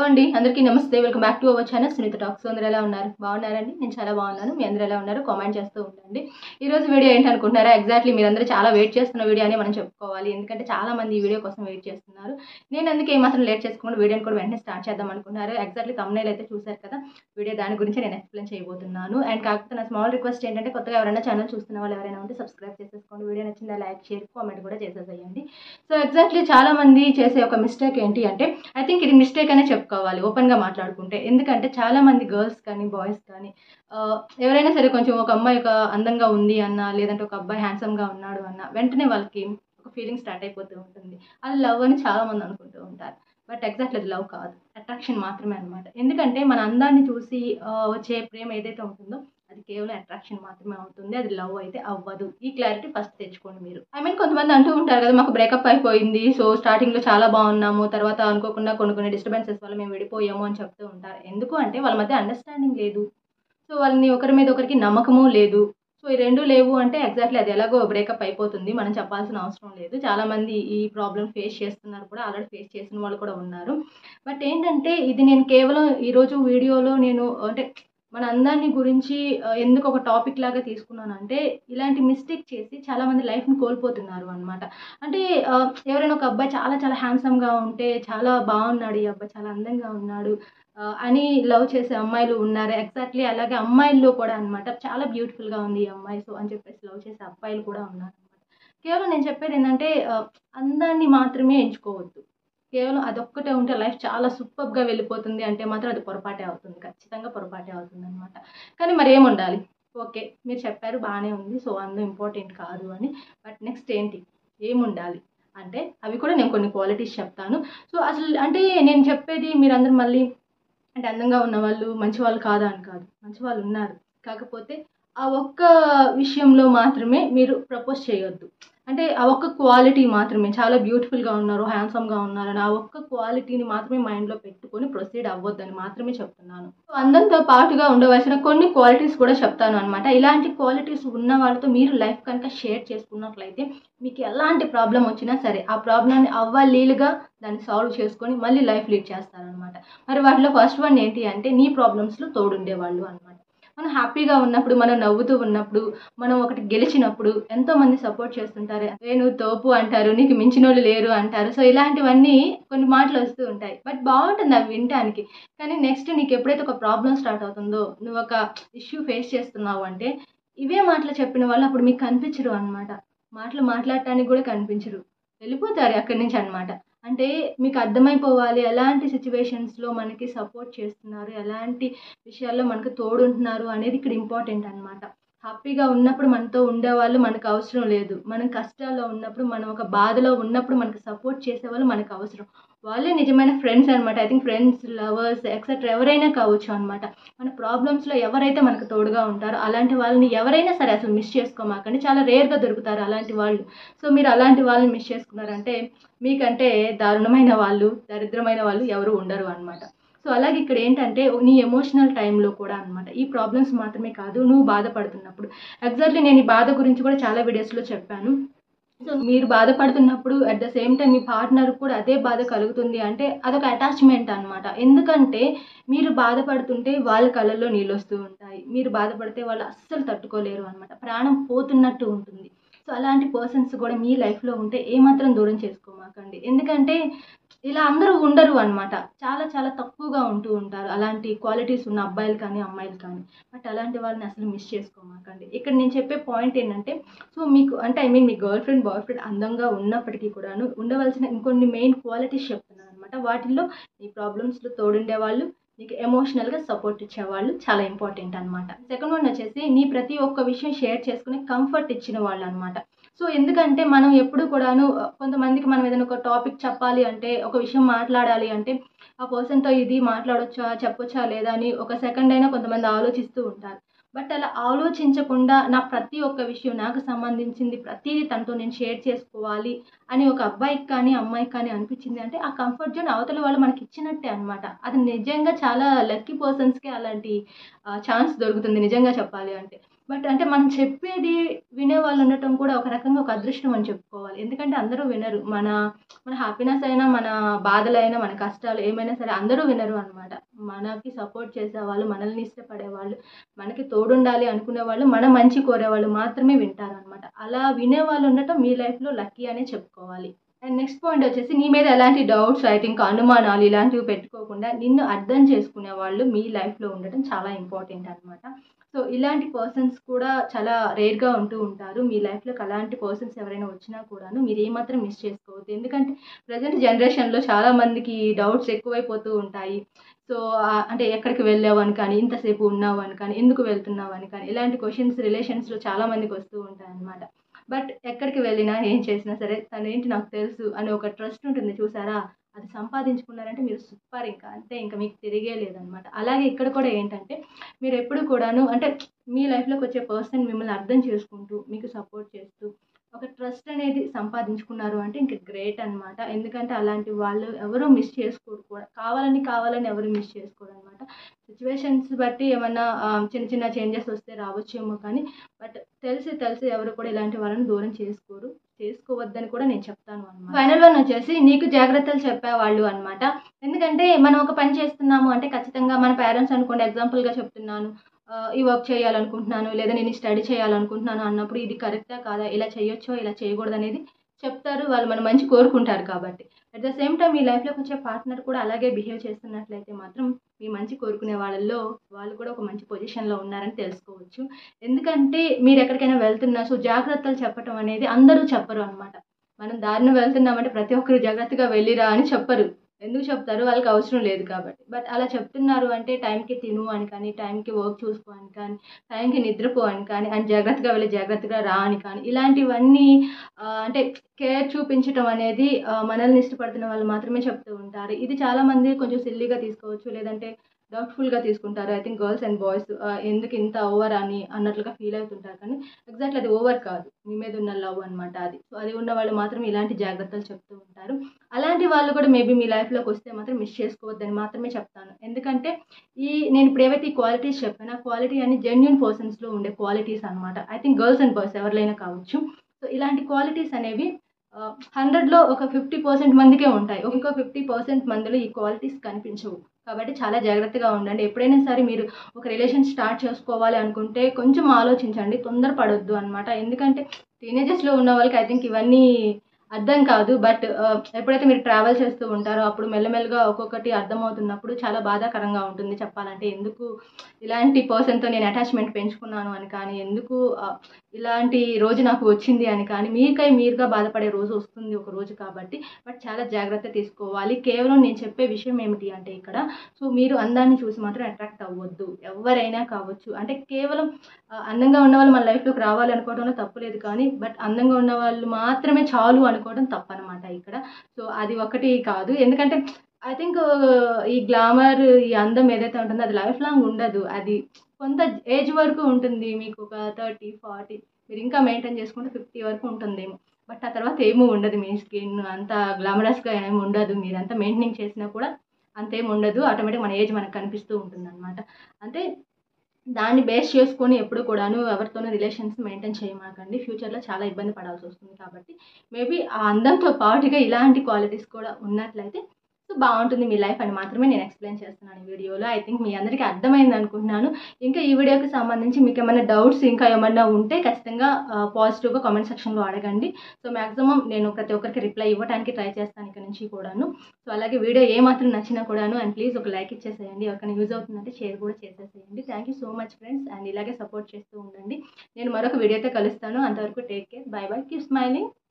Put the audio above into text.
అండి అందరికీ నమస్తే welcome back to our channel Sunitha talks అందరూ ఎలా ఉన్నారు బాగున్నారండి నేను చాలా బాగున్నాను మీ అందరూ ఎలా ఉన్నారు కామెంట్ చేస్తూ ఉండండి ఈ రోజు వీడియో ఏంటనుకుంటున్నారా ఎగ్జాక్ట్లీ మీరందరూ చాలా వెయిట్ చేస్తున్న వీడియో అని మనం చెప్పుకోవాలి ఎందుకంటే చాలా మంది ఈ వీడియో కోసం వెయిట్ చేస్తున్నారు నేను అందుకే ఏమాత్రం లేట్ చేసుకోకుండా వీడియోని కూడా వెంటనే స్టార్ట్ చేద్దాం అనుకున్నారు ఎగ్జాక్ట్లీ తమ్నైల్ అయితే చూశారు కదా వీడియో దాని గురించి నేను ఎక్స్ప్లెయిన్ చేయబోతున్నాను అండ్ కాకపోతే నా స్మాల్ రిక్వెస్ట్ ఏంటంటే కొత్తగా ఎవరైనా ఛానల్ చూస్తున్న వాళ్ళు ఎవరైనా ఉంటే సబ్స్క్రైబ్ చేసేసుకోండి వీడియో నచ్చిందా లైక్ షేర్ కామెంట్ కూడా చేసేసేయండి సో ఎగ్జాక్ట్లీ చాలా మంది చేసే ఒక మిస్టేక్ ఏంటి అంటే ఐ థింక్ ఇది మిస్టేక్ అనే చెప్పుకోవాలి ఓపెన్గా మాట్లాడుకుంటే ఎందుకంటే చాలా మంది గర్ల్స్ కానీ బాయ్స్ కానీ ఆ, ఎవరైనా సరే కొంచెం ఒక అమ్మాయి ఒక అందంగా ఉంది అన్న లేదంటే ఒక అబ్బాయి హ్యాండ్సమ్గా ఉన్నాడు అన్న వెంటనే వాళ్ళకి ఒక ఫీలింగ్ స్టార్ట్ అయిపోతూ ఉంటుంది అది లవ్ అని చాలా మంది అనుకుంటూ ఉంటారు బట్ ఎగ్జాక్ట్లీ అది లవ్ కాదు అట్రాక్షన్ మాత్రమే అనమాట ఎందుకంటే మన అందాన్ని చూసి ఆ, వచ్చే ప్రేమ ఏదైతే ఉంటుందో అది కేవలం అట్రాక్షన్ మాత్రమే అవుతుంది అది లవ్ అయితే అవ్వదు ఈ క్లారిటీ ఫస్ట్ తెచ్చుకోండి మీరు ఐ మీన్ కొంతమంది అంటూ ఉంటారు కదా మాకు బ్రేకప్ అయిపోయింది సో స్టార్టింగ్లో చాలా బాగున్నాము తర్వాత అనుకోకుండా కొన్ని కొన్ని డిస్టర్బెన్సెస్ వల్ల మేము విడిపోయాము అని చెప్తూ ఉంటారు ఎందుకు అంటే వాళ్ళ మధ్య అండర్స్టాండింగ్ లేదు సో వాళ్ళని ఒకరి మీద ఒకరికి నమ్మకము లేదు సో ఈ రెండు లేవు అంటే ఎగ్జాక్ట్లీ అది ఎలాగో బ్రేకప్ అయిపోతుంది మనం చెప్పాల్సిన అవసరం లేదు చాలా మంది ఈ ప్రాబ్లం ఫేస్ చేస్తున్నారు కూడా ఆల్రెడీ ఫేస్ చేసిన వాళ్ళు కూడా ఉన్నారు బట్ ఏంటంటే ఇది నేను కేవలం ఈరోజు వీడియోలో నేను అంటే మన అందాన్ని గురించి ఆ, ఎందుకు ఒక టాపిక్ లాగా తీసుకున్నాను అంటే ఇలాంటి మిస్టేక్ చేసి చాలా మంది లైఫ్ని కోల్పోతున్నారు అనమాట అంటే ఆ, ఎవరైనా ఒక అబ్బాయి చాలా చాలా హ్యాండ్సమ్గా ఉంటే చాలా బాగున్నాడు ఈ అబ్బాయి చాలా అందంగా ఉన్నాడు ఆ, అని లవ్ చేసే అమ్మాయిలు ఉన్నారు ఎగ్జాక్ట్లీ అలాగే అమ్మాయిల్లో కూడా అనమాట చాలా బ్యూటిఫుల్గా ఉంది ఈ అమ్మాయి సో అని చెప్పేసి లవ్ చేసే అబ్బాయిలు కూడా ఉన్నారు అనమాట కేవలం నేను చెప్పేది ఏంటంటే ఆ, అందాన్ని మాత్రమే ఎంచుకోవద్దు కేవలం అదొక్కటే ఉంటే లైఫ్ చాలా సూపర్గా వెళ్ళిపోతుంది అంటే మాత్రం అది పొరపాటే అవుతుంది ఖచ్చితంగా పొరపాటే అవుతుంది అనమాట కానీ మరి ఏం ఉండాలి ఓకే మీరు చెప్పారు బాగానే ఉంది సో అందం ఇంపార్టెంట్ కాదు అని బట్ నెక్స్ట్ ఏంటి ఏం ఉండాలి అంటే అవి కూడా నేను కొన్ని క్వాలిటీస్ చెప్తాను సో అసలు అంటే నేను చెప్పేది మీరందరూ మళ్ళీ అంటే అందంగా ఉన్న వాళ్ళు మంచి వాళ్ళు కాదా అని కాదు మంచి వాళ్ళు ఉన్నారు కాకపోతే ఆ ఒక్క విషయంలో మాత్రమే మీరు ప్రపోజ్ చేయొద్దు అంటే ఆ ఒక్క క్వాలిటీ మాత్రమే చాలా బ్యూటిఫుల్గా ఉన్నారు హ్యాండ్సమ్గా ఉన్నారని ఆ ఒక్క క్వాలిటీని మాత్రమే మైండ్లో పెట్టుకొని ప్రొసీడ్ అవ్వద్దని మాత్రమే చెప్తున్నాను సో అందంతో పాటుగా ఉండవలసిన కొన్ని క్వాలిటీస్ కూడా చెప్తాను అనమాట ఇలాంటి క్వాలిటీస్ ఉన్న వాళ్ళతో మీరు లైఫ్ కనుక షేర్ చేసుకున్నట్లయితే మీకు ఎలాంటి ప్రాబ్లం వచ్చినా సరే ఆ ప్రాబ్లమ్ని అవ్వలీలుగా దాన్ని సాల్వ్ చేసుకొని మళ్ళీ లైఫ్ లీడ్ చేస్తారనమాట మరి వాటిలో ఫస్ట్ వన్ ఏంటి అంటే నీ ప్రాబ్లమ్స్లో తోడుండేవాళ్ళు అనమాట మనం హ్యాపీగా ఉన్నప్పుడు మనం నవ్వుతూ ఉన్నప్పుడు మనం ఒకటి గెలిచినప్పుడు ఎంతో మంది సపోర్ట్ చేస్తుంటారు ఏ నువ్వు తోపు అంటారు నీకు మించిన వాళ్ళు లేరు అంటారు సో ఇలాంటివన్నీ కొన్ని మాటలు వస్తూ ఉంటాయి బట్ బాగుంటుంది అవి వినటానికి కానీ నెక్స్ట్ నీకు ఎప్పుడైతే ఒక ప్రాబ్లం స్టార్ట్ అవుతుందో నువ్వు ఒక ఇష్యూ ఫేస్ చేస్తున్నావు అంటే ఇవే మాటలు చెప్పిన వాళ్ళు అప్పుడు మీకు కనిపించరు అనమాట మాటలు మాట్లాడటానికి కూడా కనిపించరు వెళ్ళిపోతారు అక్కడి నుంచి అనమాట అంటే మీకు అర్థమైపోవాలి ఎలాంటి సిచ్యువేషన్స్లో మనకి సపోర్ట్ చేస్తున్నారు ఎలాంటి విషయాల్లో మనకు తోడుంటున్నారు అనేది ఇక్కడ ఇంపార్టెంట్ అనమాట హ్యాపీగా ఉన్నప్పుడు మనతో ఉండేవాళ్ళు మనకు అవసరం లేదు మనం కష్టాల్లో ఉన్నప్పుడు మనం ఒక బాధలో ఉన్నప్పుడు మనకు సపోర్ట్ చేసేవాళ్ళు మనకు అవసరం వాళ్ళే నిజమైన ఫ్రెండ్స్ అనమాట I think friends lovers etcetera ఎవరైనా కావచ్చు అనమాట మన ప్రాబ్లమ్స్లో ఎవరైతే మనకు తోడుగా ఉంటారో అలాంటి వాళ్ళని ఎవరైనా సరే అసలు మిస్ చేసుకోమాకండి చాలా రేర్గా దొరుకుతారు అలాంటి వాళ్ళు సో మీరు అలాంటి వాళ్ళని మిస్ చేసుకున్నారంటే మీకంటే దారుణమైన వాళ్ళు దరిద్రమైన వాళ్ళు ఎవరు ఉండరు అనమాట సో అలాగే ఇక్కడ ఏంటంటే నీ ఎమోషనల్ టైంలో కూడా అనమాట ఈ ప్రాబ్లమ్స్ మాత్రమే కాదు నువ్వు బాధపడుతున్నప్పుడు ఎగ్జాక్ట్లీ నేను ఈ బాధ గురించి కూడా చాలా వీడియోస్లో చెప్పాను సో మీరు బాధపడుతున్నప్పుడు అట్ ద సేమ్ టైం మీ పార్ట్నర్ కూడా అదే బాధ కలుగుతుంది అంటే అదొక అటాచ్మెంట్ అనమాట ఎందుకంటే మీరు బాధపడుతుంటే వాళ్ళ కళ్ళల్లో నీళ్ళు వస్తూ ఉంటాయి మీరు బాధపడితే వాళ్ళు అస్సలు తట్టుకోలేరు అనమాట ప్రాణం పోతున్నట్టు ఉంటుంది సో అలాంటి పర్సన్స్ కూడా మీ లైఫ్లో ఉంటే ఏమాత్రం దూరం చేసుకోమాకండి ఎందుకంటే ఇలా అందరూ ఉండరు అనమాట చాలా చాలా తక్కువగా ఉంటూ ఉంటారు అలాంటి క్వాలిటీస్ ఉన్న అబ్బాయిలు కానీ అమ్మాయిలు కానీ బట్ అలాంటి వాళ్ళని అసలు మిస్ చేసుకోమాకండి ఇక్కడ నేను చెప్పే పాయింట్ ఏంటంటే సో మీకు అంటే ఐ మీన్ మీ గర్ల్ ఫ్రెండ్ బాయ్ ఫ్రెండ్ అందంగా ఉన్నప్పటికీ కూడాను ఉండవలసిన ఇంకొన్ని మెయిన్ క్వాలిటీస్ చెప్తున్నాను అనమాట వాటిల్లో మీ ప్రాబ్లమ్స్లో తోడుండే వాళ్ళు నీకు ఎమోషనల్గా సపోర్ట్ ఇచ్చేవాళ్ళు చాలా ఇంపార్టెంట్ అనమాట సెకండ్ వన్ వచ్చేసి నీ ప్రతి ఒక్క విషయం షేర్ చేసుకునే కంఫర్ట్ ఇచ్చిన వాళ్ళు అనమాట సో ఎందుకంటే మనం ఎప్పుడు కూడాను కొంతమందికి మనం ఏదైనా ఒక టాపిక్ చెప్పాలి అంటే ఒక విషయం మాట్లాడాలి అంటే ఆ పర్సన్తో ఇది మాట్లాడొచ్చా చెప్పొచ్చా లేదా అని ఒక సెకండ్ అయినా కొంతమంది ఆలోచిస్తూ ఉంటారు బట్ అలా ఆలోచించకుండా నా ప్రతి ఒక్క విషయం నాకు సంబంధించింది ప్రతిదీ తనతో నేను షేర్ చేసుకోవాలి అని ఒక అబ్బాయికి కానీ అమ్మాయికి కానీ అనిపించింది అంటే ఆ కంఫర్ట్ జోన్ అవతల వాళ్ళు మనకి ఇచ్చినట్టే అనమాట అది నిజంగా చాలా లక్కీ పర్సన్స్కే అలాంటి ఛాన్స్ దొరుకుతుంది నిజంగా చెప్పాలి అంటే బట్ అంటే మనం చెప్పేది వినే వాళ్ళు ఉండటం కూడా ఒక రకంగా ఒక అదృష్టం అని చెప్పుకోవాలి ఎందుకంటే అందరూ వినరు మన మన హ్యాపీనెస్ అయినా మన బాధలైనా మన కష్టాలు ఏమైనా సరే అందరూ వినరు అనమాట మనకి సపోర్ట్ చేసేవాళ్ళు మనల్ని ఇష్టపడే వాళ్ళు మనకి తోడుండాలి అనుకునే వాళ్ళు మన మంచి కోరే వాళ్ళు మాత్రమే వింటారు అనమాట అలా వినే వాళ్ళు ఉండటం మీ లైఫ్లో లక్కీ అనే చెప్పుకోవాలి అండ్ నెక్స్ట్ పాయింట్ వచ్చేసి నీ మీద ఎలాంటి డౌట్స్ ఐ థింక్ అనుమానాలు ఇలాంటివి పెట్టుకోకుండా నిన్ను అర్థం చేసుకునే వాళ్ళు మీ లైఫ్లో ఉండటం చాలా ఇంపార్టెంట్ అనమాట సో ఇలాంటి పర్సన్స్ కూడా చాలా రేర్గా ఉంటూ ఉంటారు మీ లైఫ్లోకి అలాంటి పర్సన్స్ ఎవరైనా వచ్చినా కూడాను మీరు ఏమాత్రం మిస్ చేసుకోవద్దు ఎందుకంటే ప్రజెంట్ జనరేషన్లో చాలా మందికి డౌట్స్ ఎక్కువైపోతూ ఉంటాయి సో అంటే ఎక్కడికి వెళ్ళావు అని కానీ ఇంతసేపు ఉన్నావు అని కానీ ఎందుకు వెళ్తున్నావు అని కానీ ఇలాంటి క్వశ్చన్స్ రిలేషన్స్లో చాలా మందికి వస్తూ ఉంటాయి అన్నమాట బట్ ఎక్కడికి వెళ్ళినా ఏం చేసినా సరే తను ఏంటి నాకు తెలుసు అని ఒక ట్రస్ట్ ఉంటుంది చూసారా అది సంపాదించుకున్నారంటే మీరు సూపర్ ఇంకా అంతే ఇంకా మీకు తిరిగే లేదనమాట అలాగే ఇక్కడ కూడా ఏంటంటే మీరు ఎప్పుడు కూడాను అంటే మీ లైఫ్లోకి వచ్చే పర్సన్ మిమ్మల్ని అర్థం చేసుకుంటూ మీకు సపోర్ట్ చేస్తూ ఒక ట్రస్ట్ అనేది సంపాదించుకున్నారు అంటే ఇంకా గ్రేట్ అనమాట ఎందుకంటే అలాంటి వాళ్ళు ఎవరు మిస్ చేసుకోరు కూడా కావాలని కావాలని ఎవరు మిస్ చేసుకోరు అనమాట సిచ్యువేషన్స్ బట్టి ఏమన్నా చిన్న చిన్న చేంజెస్ వస్తే రావచ్చేమో కానీ బట్ తెలిసి తెలిసి ఎవరు కూడా ఇలాంటి వాళ్ళని దూరం చేసుకోరు చేసుకోవద్దని కూడా నేను చెప్తాను అనమాట ఫైనల్ వన్ వచ్చేసి నీకు జాగ్రత్తలు చెప్పేవాళ్ళు అనమాట ఎందుకంటే మనం ఒక పని చేస్తున్నాము అంటే ఖచ్చితంగా మన పేరెంట్స్ అనుకోండి ఎగ్జాంపుల్గా చెప్తున్నాను ఈ వర్క్ చేయాలనుకుంటున్నాను లేదా నేను స్టడీ చేయాలనుకుంటున్నాను అన్నప్పుడు ఇది కరెక్టా కాదా ఇలా చేయొచ్చో ఇలా చేయకూడదు అనేది చెప్తారు వాళ్ళు మన మంచి కోరుకుంటారు కాబట్టి అట్ ద సేమ్ టైం మీ లైఫ్లోకి వచ్చే పార్ట్నర్ కూడా అలాగే బిహేవ్ చేస్తున్నట్లయితే మాత్రం మీ మంచి కోరుకునే వాళ్ళల్లో వాళ్ళు కూడా ఒక మంచి పొజిషన్లో ఉన్నారని తెలుసుకోవచ్చు ఎందుకంటే మీరు ఎక్కడికైనా వెళ్తున్నా సో జాగ్రత్తలు చెప్పడం అనేది అందరూ చెప్పరు అనమాట మనం దారిని వెళ్తున్నామంటే ప్రతి ఒక్కరు జాగ్రత్తగా వెళ్ళిరా అని చెప్పరు ఎందుకు చెప్తారు వాళ్ళకి అవసరం లేదు కాబట్టి బట్ అలా చెప్తున్నారు అంటే టైంకి తిను అని కానీ టైంకి వర్క్ చూసుకో అని కానీ టైంకి నిద్రపో అని కానీ అని జాగ్రత్తగా వెళ్ళి జాగ్రత్తగా రా అని కానీ ఇలాంటివన్నీ అంటే కేర్ చూపించడం అనేది మనల్ని ఇష్టపడుతున్న వాళ్ళు మాత్రమే చెప్తూ ఉంటారు ఇది చాలామంది కొంచెం సిల్లీగా తీసుకోవచ్చు లేదంటే డౌట్ఫుల్గా తీసుకుంటారు I think girls and boys ఎందుకు ఇంత ఓవర్ అని అన్నట్లుగా ఫీల్ అవుతుంటారు కానీ ఎగ్జాక్ట్లీ అది ఓవర్ కాదు మీ మీద ఉన్న లవ్ అనమాట అది సో అది ఉన్న వాళ్ళు మాత్రం ఇలాంటి జాగ్రత్తలు చెప్తూ ఉంటారు అలాంటి వాళ్ళు కూడా మేబీ మీ లైఫ్లోకి వస్తే మాత్రం మిస్ చేసుకోవద్దని మాత్రమే చెప్తాను ఎందుకంటే ఈ నేను ఇప్పుడు ఏవైతే ఈ క్వాలిటీస్ చెప్పానో క్వాలిటీ అని జెన్యున్ పర్సన్స్లో ఉండే క్వాలిటీస్ అనమాట I think girls and boys ఎవరిలైనా కావచ్చు సో ఇలాంటి క్వాలిటీస్ అనేవి హండ్రెడ్లో ఒక ఫిఫ్టీ పర్సెంట్ మందికే ఉంటాయి ఇంకో ఫిఫ్టీ పర్సెంట్ మందిలో ఈ క్వాలిటీస్ కనిపించవు కాబట్టి చాలా జాగ్రత్తగా ఉండండి ఎప్పుడైనా సరే మీరు ఒక రిలేషన్ స్టార్ట్ చేసుకోవాలి అనుకుంటే కొంచెం ఆలోచించండి తొందరపడొద్దు అనమాట ఎందుకంటే టీనేజర్స్లో ఉన్న వాళ్ళకి ఐ థింక్ ఇవన్నీ అర్థం కాదు బట్ ఎప్పుడైతే మీరు ట్రావెల్ చేస్తూ ఉంటారో అప్పుడు మెల్లమెల్లగా ఒక్కొక్కటి అర్థమవుతున్నప్పుడు చాలా బాధాకరంగా ఉంటుంది చెప్పాలంటే ఎందుకు ఇలాంటి పర్సన్తో నేను అటాచ్మెంట్ పెంచుకున్నాను అని కానీ ఎందుకు ఇలాంటి రోజు నాకు వచ్చింది అని కానీ మీకై మీరుగా బాధపడే రోజు వస్తుంది ఒక రోజు కాబట్టి బట్ చాలా జాగ్రత్త తీసుకోవాలి కేవలం నేను చెప్పే విషయం ఏమిటి అంటే ఇక్కడ సో మీరు అందాన్ని చూసి మాత్రం అట్రాక్ట్ అవ్వద్దు ఎవరైనా కావచ్చు అంటే కేవలం అందంగా ఉన్న వాళ్ళు మన లైఫ్లోకి రావాలి అనుకోవడంలో తప్పులేదు కానీ బట్ అందంగా ఉన్న వాళ్ళు మాత్రమే చాలు అనుకోవడం తప్పనమాట ఇక్కడ సో అది ఒకటి కాదు ఎందుకంటే ఐ థింక్ ఈ గ్లామర్ ఈ అందం ఏదైతే ఉంటుందో అది లైఫ్ లాంగ్ ఉండదు అది కొంత ఏజ్ వరకు ఉంటుంది మీకు ఒక థర్టీ ఫార్టీ మీరు ఇంకా మెయింటైన్ చేసుకుంటే ఫిఫ్టీ వరకు ఉంటుందేమో బట్ ఆ తర్వాత ఏమీ ఉండదు మీ స్కిన్ అంత గ్లామరస్గా ఏమి ఉండదు మీరు అంతా మెయింటైన్ చేసినా కూడా అంతేం ఉండదు ఆటోమేటిక్ మన ఏజ్ మనకు కనిపిస్తూ ఉంటుంది అనమాట అంటే దాన్ని బేస్ చేసుకొని ఎప్పుడు కూడాను ఎవరితోనూ రిలేషన్స్ మెయింటైన్ చేయమాకండి ఫ్యూచర్లో చాలా ఇబ్బంది పడాల్సి వస్తుంది కాబట్టి మేబీ ఆ అందంతో పాటుగా ఇలాంటి క్వాలిటీస్ కూడా ఉన్నట్లయితే సో బాగుంటుంది మీ లైఫ్ అని మాత్రమే నేను ఎక్స్ప్లెయిన్ చేస్తున్నాను ఈ వీడియోలో ఐ థింక్ మీ అందరికీ అర్థమైంది అనుకుంటున్నాను ఇంకా ఈ వీడియోకి సంబంధించి మీకు ఏమైనా డౌట్స్ ఇంకా ఏమన్నా ఉంటే ఖచ్చితంగా పాజిటివ్గా కామెంట్ సెక్షన్లో అడగండి సో మ్యాక్సిమం నేను ప్రతి ఒక్కరికి రిప్లై ఇవ్వడానికి ట్రై చేస్తాను ఇక్కడ నుంచి కూడాను సో అలాగే వీడియో ఏమాత్రం నచ్చినా కూడాను అండ్ ప్లీజ్ ఒక లైక్ ఇచ్చేసేయండి ఎవరికైనా యూజ్ అవుతుందంటే షేర్ కూడా చేసేసేయండి thank you so much friends and ఇలాగే సపోర్ట్ చేస్తూ ఉండండి నేను మరొక వీడియోతో కలుస్తాను అంతవరకు take care bye bye keep smiling